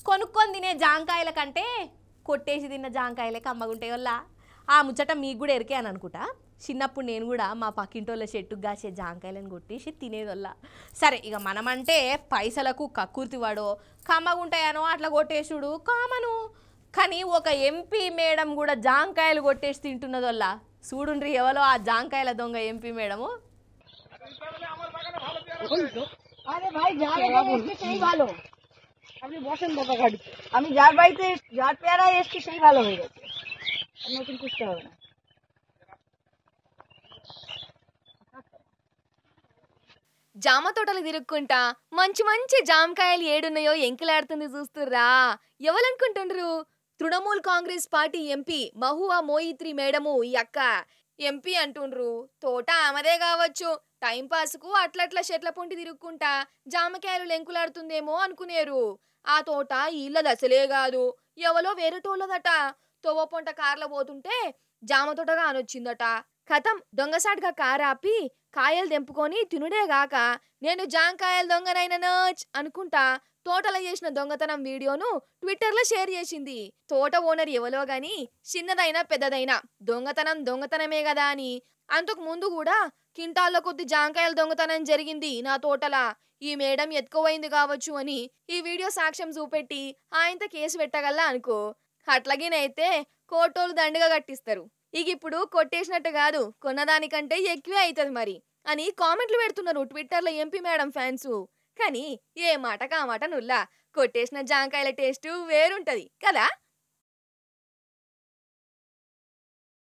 కొనుక్కొని తినే జాంకాయల కంటే కొట్టేసి తిన్న జాంకాయలే కమ్మగుంటాయి వల్ల ఆ ముచ్చట మీకు కూడా ఎరికే అని అనుకుంటా చిన్నప్పుడు నేను కూడా మా పక్కింటోళ్ళ చెట్టుకు కాసే జాంకాయలను కొట్టేసి తినేదొల్ల సరే ఇక మనమంటే పైసలకు కక్కుర్తి వాడో కమ్మగుంటాయనో అట్లా కొట్టేసుడు కామను కానీ ఒక ఎంపీ మేడం కూడా జాంకాయలు కొట్టేసి తింటున్నదొల్ల చూడుండ్రి ఎవరో ఆ జాంకాయల దొంగ ఎంపీ మేడము আরে ভাই যার এখানে এসছে সেই ভালো আপনি বসেন বাবা গাড়ি আমি যার বাড়িতে যার পেয়ারা এসছি সেই ভালো হয়ে গেছে আর নতুন খুঁজতে হবে না జామ తోటలు తిరుక్కుంటా మంచి మంచి జామకాయలు ఏడున్నాయో ఎంకిలాడుతుంది చూస్తుర్రా ఎవరనుకుంటుండ్రు Trinamool Congress party MP Mahua Moitra madam ఈ అక్క ఎంపీ అంటుండ్రు తోట ఆమెదే కావచ్చు టైం పాస్కు అట్లట్ల చెట్ల పొంటి తిరుక్కుంటా జామకాయలు లెంకులాడుతుందేమో అనుకునేరు ఆ తోట ఇళ్ళ దశలే కాదు ఎవలో వేరేటోళ్ళదట తోవ పొంట కార్లో పోతుంటే జామ తోటగా అనొచ్చిందట కథం దొంగసాటుగా కారు ఆపి కాయలు తెంపుకొని తినుడేగాక నేను జాంకాయలు దొంగనైననోచ్ అనుకుంటా తోటలో చేసిన దొంగతనం వీడియోను ట్విట్టర్లో షేర్ చేసింది తోట ఓనర్ ఎవలో గాని చిన్నదైనా పెద్దదైనా దొంగతనం దొంగతనమే కదా అని అంతకు ముందు కూడా కింటాల్లో కొద్ది జాంకాయల దొంగతనం జరిగింది నా తోటలా ఈ మేడం ఎత్తుకోవైంది కావచ్చు అని ఈ వీడియో సాక్ష్యం చూపెట్టి ఆయనతో కేసు పెట్టగల్లా అనుకో అట్లాగేనైతే కోటోలు దండగా కట్టిస్తారు ఇక ఇప్పుడు కొట్టేసినట్టు కాదు కొన్నదానికంటే ఎక్కువే అవుతుంది మరి అని కామెంట్లు పెడుతున్నారు ట్విట్టర్లో ఎంపీ మేడం ఫ్యాన్స్ కానీ ఏ మాట కా మాట నుల్లా కొట్టేసిన జాంకాయల టేస్ట్ వేరుంటది కదా